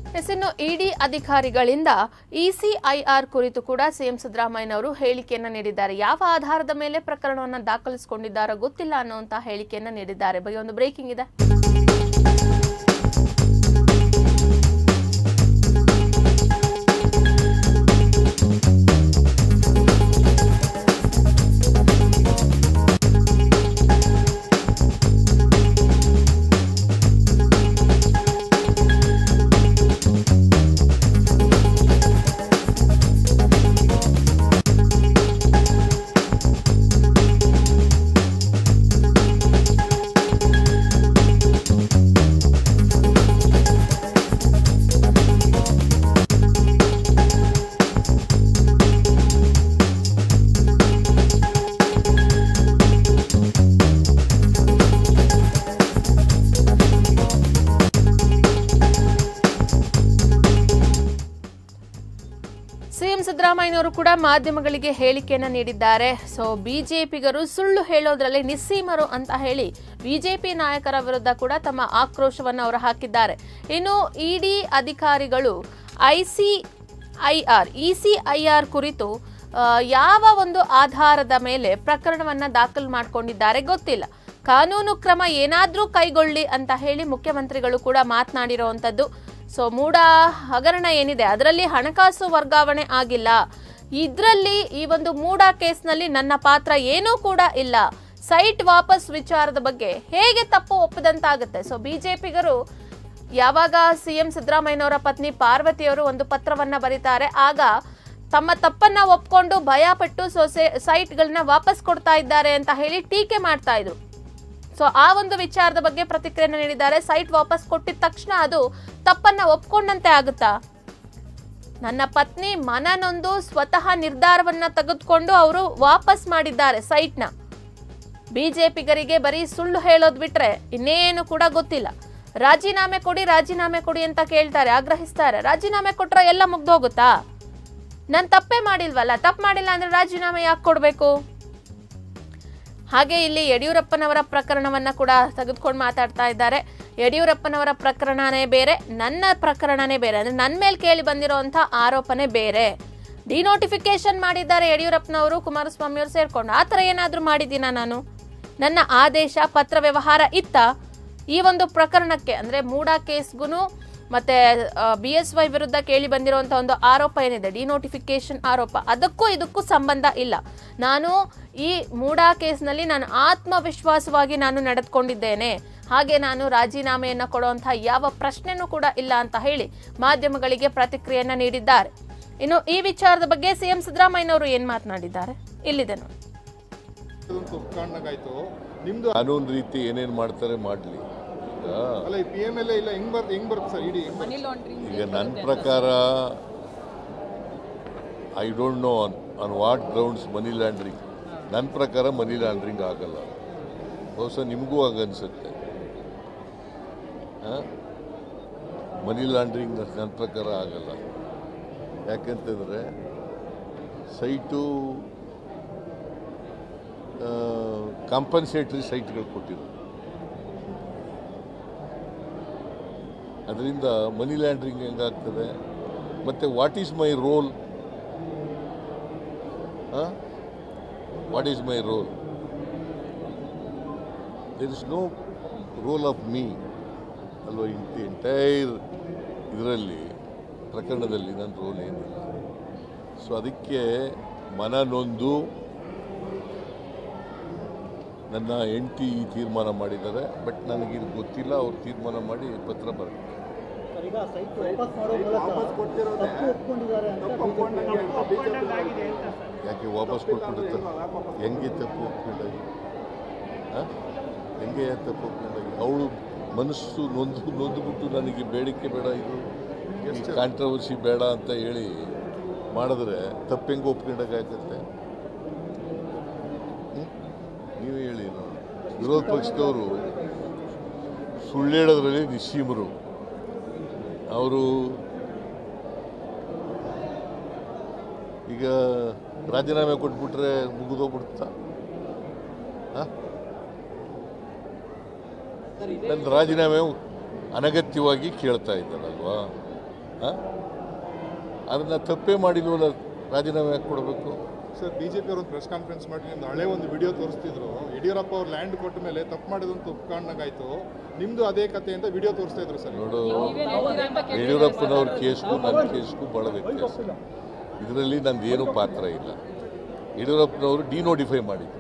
S ಇನ್ನು ಇಡಿ ಅಧಿಕಾರಿಗಳಿಂದ ECIR ಕುರಿತು ಕೂಡ ಸಿಎಂ ಸಿದ್ದರಾಮಯ್ಯನವರು ಹೇಳಿಕೆಯನ್ನ ನೀಡಿದ್ದಾರೆ ಯಾವ ಆಧಾರದ ಮೇಲೆ ಪ್ರಕರಣವನ್ನು ದಾಖಲಿಸಿಕೊಂಡಿದ್ದಾರೋ ಗೊತ್ತಿಲ್ಲ ಅನ್ನುವಂತ ಹೇಳಿಕೆಯನ್ನ ನೀಡಿದ್ದಾರೆ ಬಗ್ಗೆ ಒಂದು ಬ್ರೇಕಿಂಗ್ ಇದೆ ಸಿಎಂ ಸಿದ್ದರಾಮಯ್ಯನವರು ಕೂಡ ಮಾಧ್ಯಮಗಳಿಗೆ ಹೇಳಿಕೆಯನ್ನ ನೀಡಿದ್ದಾರೆ ಸೊ ಬಿಜೆಪಿಗರು ಸುಳ್ಳು ಹೇಳೋದ್ರಲ್ಲಿ ನಿಸ್ಸೀಮರು ಅಂತ ಹೇಳಿ ಬಿಜೆಪಿ ನಾಯಕರ ವಿರುದ್ಧ ಕೂಡ ತಮ್ಮ ಆಕ್ರೋಶವನ್ನು ಅವರು ಹಾಕಿದ್ದಾರೆ ಇನ್ನು ಇಡಿ ಅಧಿಕಾರಿಗಳು ಐಸಿಐಆರ್ ಇಸಿಐಆರ್ ಕುರಿತು ಆ, ಯಾವ ಒಂದು ಆಧಾರದ ಮೇಲೆ ಪ್ರಕರಣವನ್ನ ದಾಖಲು ಮಾಡಿಕೊಂಡಿದ್ದಾರೆ ಗೊತ್ತಿಲ್ಲ ಕಾನೂನು ಕ್ರಮ ಏನಾದ್ರೂ ಕೈಗೊಳ್ಳಿ ಅಂತ ಹೇಳಿ ಮುಖ್ಯಮಂತ್ರಿಗಳು ಕೂಡ ಮಾತನಾಡಿರುವಂಥದ್ದು ಸೊ ಮೂಡ ಹಗರಣ ಏನಿದೆ ಅದರಲ್ಲಿ ಹಣಕಾಸು ವರ್ಗಾವಣೆ ಆಗಿಲ್ಲ ಇದರಲ್ಲಿ ಈ ಒಂದು ಮೂಡ ಕೇಸ್ನಲ್ಲಿ ನನ್ನ ಪಾತ್ರ ಏನೂ ಕೂಡ ಇಲ್ಲ ಸೈಟ್ ವಾಪಸ್ ವಿಚಾರದ ಬಗ್ಗೆ ಹೇಗೆ ತಪ್ಪು ಒಪ್ಪದಂತಾಗುತ್ತೆ ಸೊ ಬಿಜೆಪಿಗರು ಯಾವಾಗ ಸಿಎಂ ಸಿದ್ದರಾಮಯ್ಯನವರ ಪತ್ನಿ ಪಾರ್ವತಿಯವರು ಒಂದು ಪತ್ರವನ್ನ ಬರೀತಾರೆ ಆಗ ತಮ್ಮ ತಪ್ಪನ್ನ ಒಪ್ಕೊಂಡು ಭಯಪಟ್ಟು ಸೊಸೆ ಸೈಟ್ಗಳನ್ನ ವಾಪಸ್ ಕೊಡ್ತಾ ಇದ್ದಾರೆ ಅಂತ ಹೇಳಿ ಟೀಕೆ ಮಾಡ್ತಾ ಇದ್ರು ಸೊ ಆ ಒಂದು ವಿಚಾರದ ಬಗ್ಗೆ ಪ್ರತಿಕ್ರಿಯೆಯನ್ನು ನೀಡಿದ್ದಾರೆ ಸೈಟ್ ವಾಪಸ್ ಕೊಟ್ಟಿದ ತಕ್ಷಣ ಅದು ತಪ್ಪನ್ನ ಒಪ್ಕೊಂಡಂತೆ ಆಗುತ್ತಾ ನನ್ನ ಪತ್ನಿ ಮನನೊಂದು ಸ್ವತಃ ನಿರ್ಧಾರವನ್ನ ತೆಗೆದುಕೊಂಡು ಅವರು ವಾಪಸ್ ಮಾಡಿದ್ದಾರೆ ಸೈಟ್ನ ಬಿಜೆಪಿಗರಿಗೆ ಬರೀ ಸುಳ್ಳು ಹೇಳೋದ್ ಬಿಟ್ರೆ ಇನ್ನೇನು ಕೂಡ ಗೊತ್ತಿಲ್ಲ ರಾಜೀನಾಮೆ ಕೊಡಿ ರಾಜೀನಾಮೆ ಕೊಡಿ ಅಂತ ಕೇಳ್ತಾರೆ ಆಗ್ರಹಿಸ್ತಾರೆ ರಾಜೀನಾಮೆ ಕೊಟ್ರೆ ಎಲ್ಲ ಮುಗ್ದೋಗುತ್ತಾ ನಾನು ತಪ್ಪೇ ಮಾಡಿಲ್ವಲ್ಲ ತಪ್ಪು ಮಾಡಿಲ್ಲ ಅಂದ್ರೆ ರಾಜೀನಾಮೆ ಯಾಕೆ ಕೊಡಬೇಕು ಹಾಗೆ ಇಲ್ಲಿ ಯಡಿಯೂರಪ್ಪನವರ ಪ್ರಕರಣವನ್ನ ಕೂಡ ತೆಗೆದುಕೊಂಡು ಮಾತಾಡ್ತಾ ಇದ್ದಾರೆ ಯಡಿಯೂರಪ್ಪನವರ ಪ್ರಕರಣನೇ ಬೇರೆ ನನ್ನ ಪ್ರಕರಣನೇ ಬೇರೆ ಅಂದ್ರೆ ನನ್ನ ಮೇಲೆ ಕೇಳಿ ಬಂದಿರುವಂತ ಆರೋಪನೇ ಬೇರೆ ಡಿನೋಟಿಫಿಕೇಶನ್ ಮಾಡಿದ್ದಾರೆ ಯಡಿಯೂರಪ್ಪನವರು ಕುಮಾರಸ್ವಾಮಿ ಅವರು ಸೇರ್ಕೊಂಡು ಆ ಥರ ಏನಾದರೂ ಮಾಡಿದ್ದೀನಾ ನಾನು ನನ್ನ ಆದೇಶ ಪತ್ರ ವ್ಯವಹಾರ ಇತ್ತ ಈ ಒಂದು ಪ್ರಕರಣಕ್ಕೆ ಅಂದ್ರೆ ಮೂಡಾ ಕೇಸ್ಗೂ ಮತ್ತೆ ಬಿ ಎಸ್ ವೈ ವಿರುದ್ಧ ಕೇಳಿ ಬಂದಿರುವಂತಹ ಒಂದು ಆರೋಪ ಏನಿದೆ ಡಿನೋಟಿಫಿಕೇಶನ್ ಆರೋಪ ಅದಕ್ಕೂ ಇದಕ್ಕೂ ಸಂಬಂಧ ಇಲ್ಲ ನಾನು ಈ ಮೂಡಾ ಕೇಸ್ನಲ್ಲಿ ನಾನು ಆತ್ಮವಿಶ್ವಾಸವಾಗಿ ನಾನು ನಡೆದುಕೊಂಡಿದ್ದೇನೆ ಹಾಗೆ ನಾನು ರಾಜೀನಾಮೆಯನ್ನ ಕೊಡುವಂತಹ ಯಾವ ಪ್ರಶ್ನೆನೂ ಕೂಡ ಇಲ್ಲ ಅಂತ ಹೇಳಿ ಮಾಧ್ಯಮಗಳಿಗೆ ಪ್ರತಿಕ್ರಿಯೆಯನ್ನ ನೀಡಿದ್ದಾರೆ ಇನ್ನು ಈ ವಿಚಾರದ ಬಗ್ಗೆ ಸಿಎಂ ಸಿದ್ದರಾಮಯ್ಯನವರು ಏನ್ ಮಾತನಾಡಿದ್ದಾರೆ ಇಲ್ಲಿದೆ ನೋಡಿ ಅದೊಂದು ಕಾರಣಕ್ಕಾಯ್ತು ನಿಮ್ದು ಕಾನೂನು ರೀತಿ ಏನೇನು ಮಾಡ್ತಾರೆ ಮಾಡಲಿ ಈಗ ಅಲ್ಲ ಈ ಪಿ ಎಮ್ ಎಲ್ ಇಲ್ಲ ಹೆಂಗ್ ಬರ್ ಹೆಂಗ್ ಬರುತ್ತೆ ಸರ್ ಇಡೀ ಮನಿ ಲಾಂಡ್ರಿಂಗ್ ಈಗ ನನ್ನ ಪ್ರಕಾರ I don't know on on what grounds money laundering ನನ್ನ ಪ್ರಕಾರ ಮನಿ ಲ್ಯಾಂಡ್ರಿಂಗ್ ಆಗಲ್ಲ ಬಹುಶಃ ನಿಮಗೂ ಆಗನ್ಸುತ್ತೆ ಮನಿ ಲ್ಯಾಂಡ್ರಿಂಗ್ ನನ್ನ ಪ್ರಕಾರ ಆಗಲ್ಲ ಯಾಕೆಂತಂದರೆ ಸೈಟು ಕಾಂಪನ್ಸೇಟ್ರಿ ಸೈಟ್ಗಳು ಕೊಟ್ಟಿರೋದು ಅದರಿಂದ ಮನಿ ಲ್ಯಾಂಡ್ರಿಂಗ್ ಹೆಂಗಾಗ್ತದೆ ಮತ್ತು what is my role what is my role there is no role of me ಅಲ್ವಾ ಇನ್ ದಿ ಎಂಟೈರ್ ಇದರಲ್ಲಿ ಪ್ರಕರಣದಲ್ಲಿ ನನ್ನ ರೋಲ್ ಏನಿಲ್ಲ ಸೊ ಅದಕ್ಕೆ ಮನ ನೊಂದು ನನ್ನ ಹೆಂಡತಿ ಈ ತೀರ್ಮಾನ ಮಾಡಿದ್ದಾರೆ ಬಟ್ ನನಗಿದು ಗೊತ್ತಿಲ್ಲ ಅವ್ರು ತೀರ್ಮಾನ ಮಾಡಿ ಪತ್ರ ಬರೆದು ಈಗ ಸೈಟ್ ವಾಪಸ್ ಮಾಡೋ ಮೂಲಕ ತಪ್ಪು ಒಪ್ಕೊಂಡಿದ್ದಾರೆ ಅಂತ ಯಾಕೆ ವಾಪಸ್ ಕೊಟ್ಬಿಡುತ್ತೆ ಹೆಂಗೆ ತಪ್ಪು ಒಪ್ಕೊಂಡಾಗಿ ಆ? ಹೆಂಗೆ ತಪ್ಪು ಒಪ್ಕೊಂಡಾಗಿ ಅವಳು ಮನಸ್ಸು ನೊಂದು ನೊಂದುಬಿಟ್ಟು ನನಗೆ ಬೇಡಿಕೆ ಬೇಡ ಇದು ಈ ಕಾಂಟ್ರವರ್ಸಿ ಬೇಡ ಅಂತ ಹೇಳಿ ಮಾಡಿದ್ರೆ ತಪ್ಪು ಹೆಂಗೆ ಒಪ್ಕೊಂಡಾಗತ್ತೆ ನೀವೇ ಹೇಳಿ ನೋಡು. ವಿರೋಧ ಪಕ್ಷದವರು ಸುಳ್ಳು ಹೇಳೋದ್ರಲ್ಲಿ ನಿಸ್ಸೀಮರು ಅವರು ಈಗ ರಾಜೀನಾಮೆ ಕೊಟ್ಬಿಟ್ರೆ ಮುಗಿದೋಗ್ಬಿಡ್ತಾ ನನ್ನ ರಾಜೀನಾಮೆ ಅನಗತ್ಯವಾಗಿ ಕೇಳ್ತಾ ಇದ್ದಾರಲ್ವಾ ಅದನ್ನು ತಪ್ಪೇ ಮಾಡಿಲ್ವಲ್ಲ ರಾಜೀನಾಮೆ ಯಾಕೆ ಕೊಡಬೇಕು ಸರ್ ಬಿಜೆಪಿ ಅವರು ಒಂದು ಪ್ರೆಸ್ ಕಾನ್ಫರೆನ್ಸ್ ಮಾಡಿ ನಿಮ್ದು ಹಳೆ ಒಂದು ವಿಡಿಯೋ ತೋರಿಸ್ತಿದ್ರು ಯಡಿಯೂರಪ್ಪ ಅವ್ರು ಲ್ಯಾಂಡ್ ಕೊಟ್ಟ ಮೇಲೆ ತಪ್ಪು ಮಾಡಿದಂತ ಒಪ್ಕೊಂಡಾಗಾಯ್ತು ನಿಮ್ದು ಅದೇ ಕತೆ ಅಂತ ವಿಡಿಯೋ ತೋರಿಸ್ತಾ ಇದ್ರು ಸರ್ ನೋಡು ಯಡಿಯೂರಪ್ಪನವ್ರ ಕೇಸ್ಗೂ ನನ್ನ ಕೇಸ್ಗೂ ಭಾಳ ವ್ಯತ್ಯಾಸ ಇದರಲ್ಲಿ ನಂದೇನು ಪಾತ್ರ ಇಲ್ಲ ಯಡಿಯೂರಪ್ಪನವರು ಡಿನೋಟಿಫೈ ಮಾಡಿದ್ರು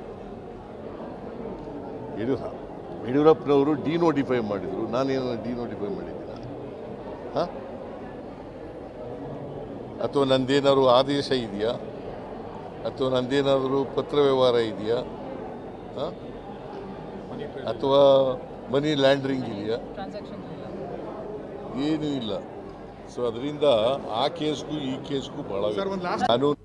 ಯಡಿಯೂರ ಯಡಿಯೂರಪ್ಪನವರು ಡಿನೋಟಿಫೈ ಮಾಡಿದರು ನಾನೇನು ಡಿನೋಟಿಫೈ ಮಾಡಿದ್ದೀನ ಹಾಂ ಅಥವಾ ನಂದೇನಾದ್ರು ಆದೇಶ ಇದೆಯಾ ಅಥವಾ ನಂದೇನಾದರೂ ಪತ್ರ ವ್ಯವಹಾರ ಇದೆಯಾ ಹಾಂ ಅಥವಾ ಮನಿ ಲ್ಯಾಂಡ್ರಿಂಗ್ ಇದೆಯಾ ಏನೂ ಇಲ್ಲ ಸೊ ಅದರಿಂದ ಆ ಕೇಸ್ಗೂ ಈ ಕೇಸ್ಗೂ ಭಾಳ ಸರ್ ಒಂದು ಲಾಸ್ಟ್ ಕಾನೂನು